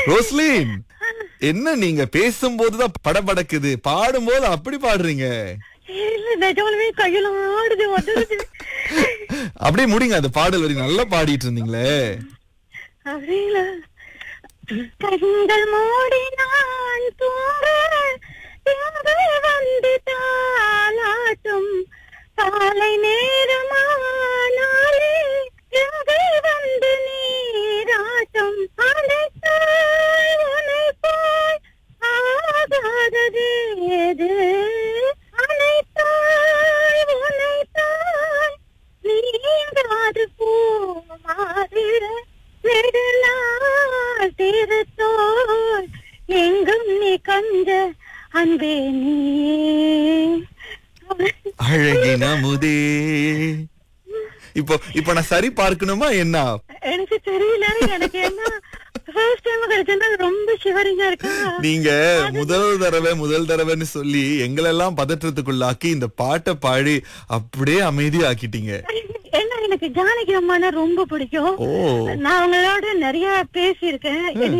Roslin என்ன நீங்க பேசும்போதுதான் படபடக்குது பாடும்போது அப்படி பாடுறீங்க இல்ல நிஜமாலுமே கையெல்லாம் ஆடுது வந்துருது அப்படியே முடிங்க அந்த பாடல் வரி நல்லா பாடிட்டு இருந்தீங்களே அப்படிங்களா கண்கள் மூடி நான் தூங்க திங்கள் வந்து தாளாட்டும் காலை நேரமானாலே திங்கள் வந்து நீராட்டும் அனைத்தாய் உனை போய் ஆகாதது எது அனைத்தாய் உனை தாய் நீங்காது பூமாறு நெடுநாள் திருத்தோள் எங்கும் நீ கண்ட அன்பே நீ அழகின முதே இப்போ இப்போ நான் சரி பார்க்கணுமா என்ன எனக்கு தெரியல எனக்கு என்ன ஃபர்ஸ்ட் டைம் கிடைச்சா ரொம்ப ஷிவரிங்கா இருக்கா நீங்க முதல் தடவை முதல் தடவைன்னு சொல்லி எங்களெல்லாம் பதற்றத்துக்குள்ளாக்கி இந்த பாட்டை பாடி அப்படியே அமைதியாக்கிட்டீங்க என்ன எனக்கு ஜானகி அம்மானா ரொம்ப பிடிக்கும் ஓ நான் அவங்களோட நிறைய பேசியிருக்கேன்